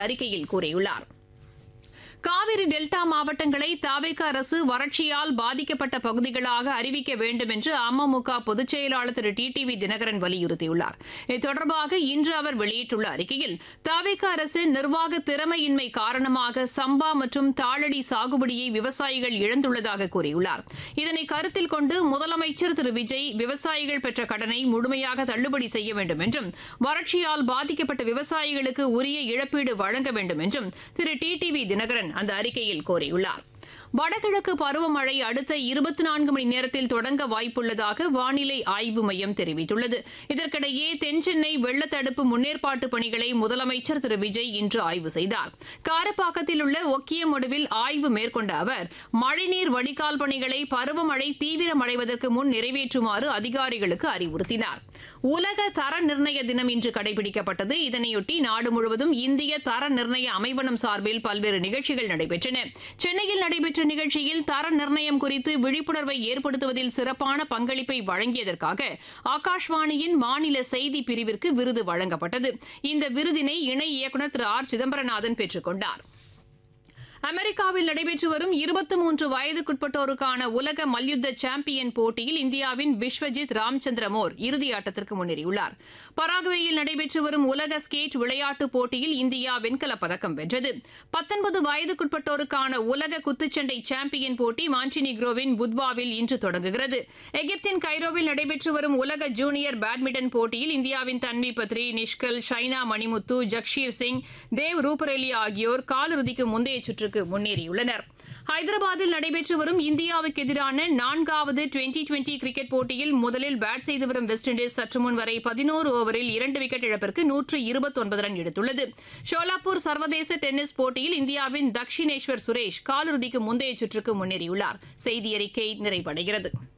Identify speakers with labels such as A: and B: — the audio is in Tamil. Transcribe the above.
A: அறிக்கையில் கூறியுள்ளார் காவிரி டெல்டா மாவட்டங்களை தாவேக அரசு வறட்சியால் பாதிக்கப்பட்ட பகுதிகளாக அறிவிக்க வேண்டும் என்று அமமுக பொதுச் செயலாளர் திரு டி டி வி தினகரன் வலியுறுத்தியுள்ளார் இது தொடர்பாக இன்று அவர் வெளியிட்டுள்ள அறிக்கையில் தாவேக அரசு நிர்வாக திறமையின்மை காரணமாக சம்பா மற்றும் தாளடி சாகுபடியை விவசாயிகள் இழந்துள்ளதாக கூறியுள்ளார் இதனை கருத்தில் கொண்டு முதலமைச்சர் திரு விஜய் விவசாயிகள் பெற்ற கடனை முழுமையாக தள்ளுபடி செய்ய வேண்டும் என்றும் வறட்சியால் பாதிக்கப்பட்ட விவசாயிகளுக்கு உரிய இழப்பீடு வழங்க வேண்டும் என்றும் திரு டி டி வி தினகரன் அந்த அறிக்கையில் கோரியுள்ளார் வடகிழக்கு பருவமழை அடுத்த இருபத்தி நான்கு மணி நேரத்தில் தொடங்க வாய்ப்புள்ளதாக வானிலை ஆய்வு மையம் தெரிவித்துள்ளது இதற்கிடையே தென்சென்னை வெள்ளத்தடுப்பு முன்னேற்பாட்டு பணிகளை முதலமைச்சர் திரு விஜய் இன்று ஆய்வு செய்தார் காரப்பாக்கத்தில் உள்ள ஒக்கியமடுவில் ஆய்வு மேற்கொண்ட அவர் மழைநீர் வடிகால் பணிகளை பருவமழை தீவிரமடைவதற்கு முன் நிறைவேற்றுமாறு அதிகாரிகளுக்கு அறிவுறுத்தினார் உலக தர நிர்ணய தினம் இன்று கடைபிடிக்கப்பட்டது இதனையொட்டி நாடு முழுவதும் இந்திய தர நிர்ணய அமைவனம் சார்பில் பல்வேறு நிகழ்ச்சிகள் நடைபெற்றன சென்னையில் நடைபெற்ற நிகழ்ச்சியில் தர நிர்ணயம் குறித்து விழிப்புணர்வை ஏற்படுத்துவதில் சிறப்பான பங்களிப்பை வழங்கியதற்காக ஆகாஷ்வாணியின் மாநில செய்தி பிரிவிற்கு விருது வழங்கப்பட்டது இந்த விருதினை இணை இயக்குநர் திரு ஆர் சிதம்பரநாதன் பெற்றுக் கொண்டார் அமெரிக்காவில் நடைபெற்று வரும் இருபத்தி மூன்று வயதுக்குட்பட்டோருக்கான உலக மல்யுத்த சாம்பியன் போட்டியில் இந்தியாவின் விஸ்வஜித் ராம்சந்திர மோர் இறுதியாட்டத்திற்கு முன்னேறியுள்ளார் பராகுவேயில் நடைபெற்று வரும் உலக ஸ்கேட் விளையாட்டுப் போட்டியில் இந்தியா வெண்கலப் பதக்கம் வென்றது பத்தொன்பது வயதுக்குட்பட்டோருக்கான உலக குத்துச்சண்டை சாம்பியன் போட்டி மான்டினிக்ரோவின் புத்வாவில் இன்று தொடங்குகிறது எகிப்தின் கைரோவில் நடைபெற்று வரும் உலக ஜூனியர் பேட்மிண்டன் போட்டியில் இந்தியாவின் தன்வி பத்ரி நிஷ்கல் ஷைனா மணிமுத்து ஜக்ஷீர் சிங் தேவ் ரூபரேலி ஆகியோர் காலிறுதிக்கு முந்தைய சுற்றுக்கு முன்னேறியுள்ளனர் ஹைதராபாத்தில் நடைபெற்று வரும் இந்தியாவுக்கு எதிரான நான்காவது டுவெண்டி டுவெண்டி கிரிக்கெட் போட்டியில் முதலில் பேட் செய்து வரும் வெஸ்ட் இண்டீஸ் சற்று முன் வரை பதினோரு ஓவரில் இரண்டு விக்கெட் இழப்பிற்கு நூற்று இருபத்தொன்பது ரன் எடுத்துள்ளது ஷோலாப்பூர் சர்வதேச டென்னிஸ் போட்டியில் இந்தியாவின் தக்ஷினேஸ்வர் சுரேஷ் காலிறுதிக்கு முந்தைய சுற்றுக்கு முன்னேறியுள்ளார் செய்தி அறிக்கை நிறைவடைகிறது